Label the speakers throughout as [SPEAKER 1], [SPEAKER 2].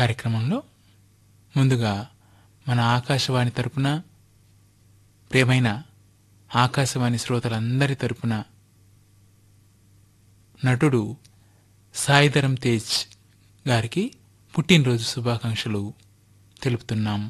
[SPEAKER 1] కార్యక్రమంలో ముందుగా మన ఆకాశవాణి తరపున ప్రియమైన ఆకాశవాణి శ్రోతలందరి తరపున నటుడు సాయిధరం తేజ్ గారికి పుట్టినరోజు శుభాకాంక్షలు తెలుపుతున్నాం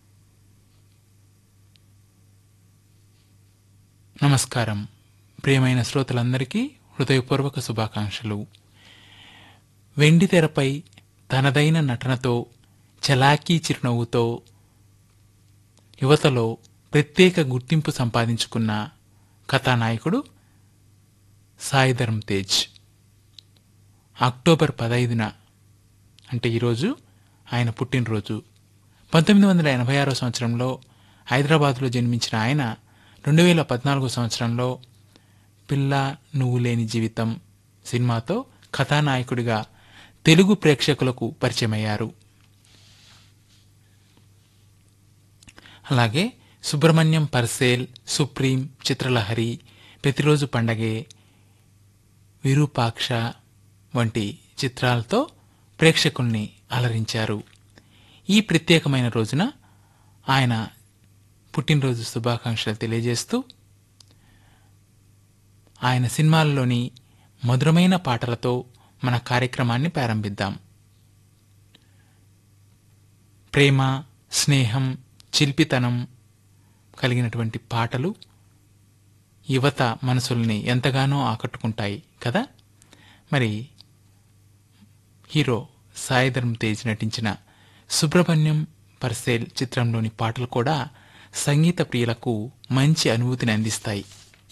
[SPEAKER 1] నమస్కారం ప్రియమైన శ్రోతలందరికీ హృదయపూర్వక శుభాకాంక్షలు వెండి తెరపై తనదైన నటనతో చలాకీ చిరునవ్వుతో యువతలో ప్రత్యేక గుర్తింపు సంపాదించుకున్న కథానాయకుడు సాయిధరం తేజ్ అక్టోబర్ పదైదున అంటే ఈరోజు ఆయన పుట్టినరోజు పంతొమ్మిది వందల ఎనభై ఆరో సంవత్సరంలో హైదరాబాద్లో జన్మించిన ఆయన రెండు వేల పద్నాలుగో సంవత్సరంలో పిల్ల నువ్వు లేని జీవితం సినిమాతో కథానాయకుడిగా తెలుగు ప్రేక్షకులకు పరిచయమయ్యారు అలాగే సుబ్రహ్మణ్యం పర్సేల్ సుప్రీం చిత్రలహరి ప్రతిరోజు పండగే విరూపాక్ష వంటి చిత్రాలతో ప్రేక్షకుల్ని అలరించారు ఈ ప్రత్యేకమైన రోజున ఆయన పుట్టినరోజు శుభాకాంక్షలు తెలియజేస్తూ ఆయన సినిమాల్లోని మధురమైన పాటలతో మన కార్యక్రమాన్ని ప్రారంభిద్దాం ప్రేమ స్నేహం చిల్పితనం కలిగినటువంటి పాటలు యువత మనసుల్ని ఎంతగానో ఆకట్టుకుంటాయి కదా మరి హీరో సాయిధరం తేజ్ నటించిన సుబ్రహ్మణ్యం పర్సేల్ చిత్రంలోని పాటలు కూడా సంగీత ప్రియులకు మంచి అనుభూతిని అందిస్తాయి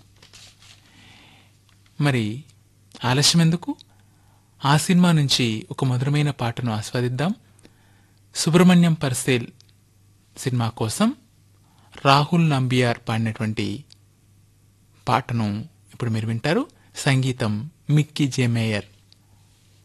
[SPEAKER 1] మరి ఆలస్యం ఎందుకు ఆ సినిమా నుంచి ఒక మధురమైన పాటను ఆస్వాదిద్దాం సుబ్రహ్మణ్యం పర్సేల్ సినిమా కోసం రాహుల్ నంబియార్ పాడినటువంటి పాటను ఇప్పుడు మీరు వింటారు సంగీతం మిక్కీ జే మేయర్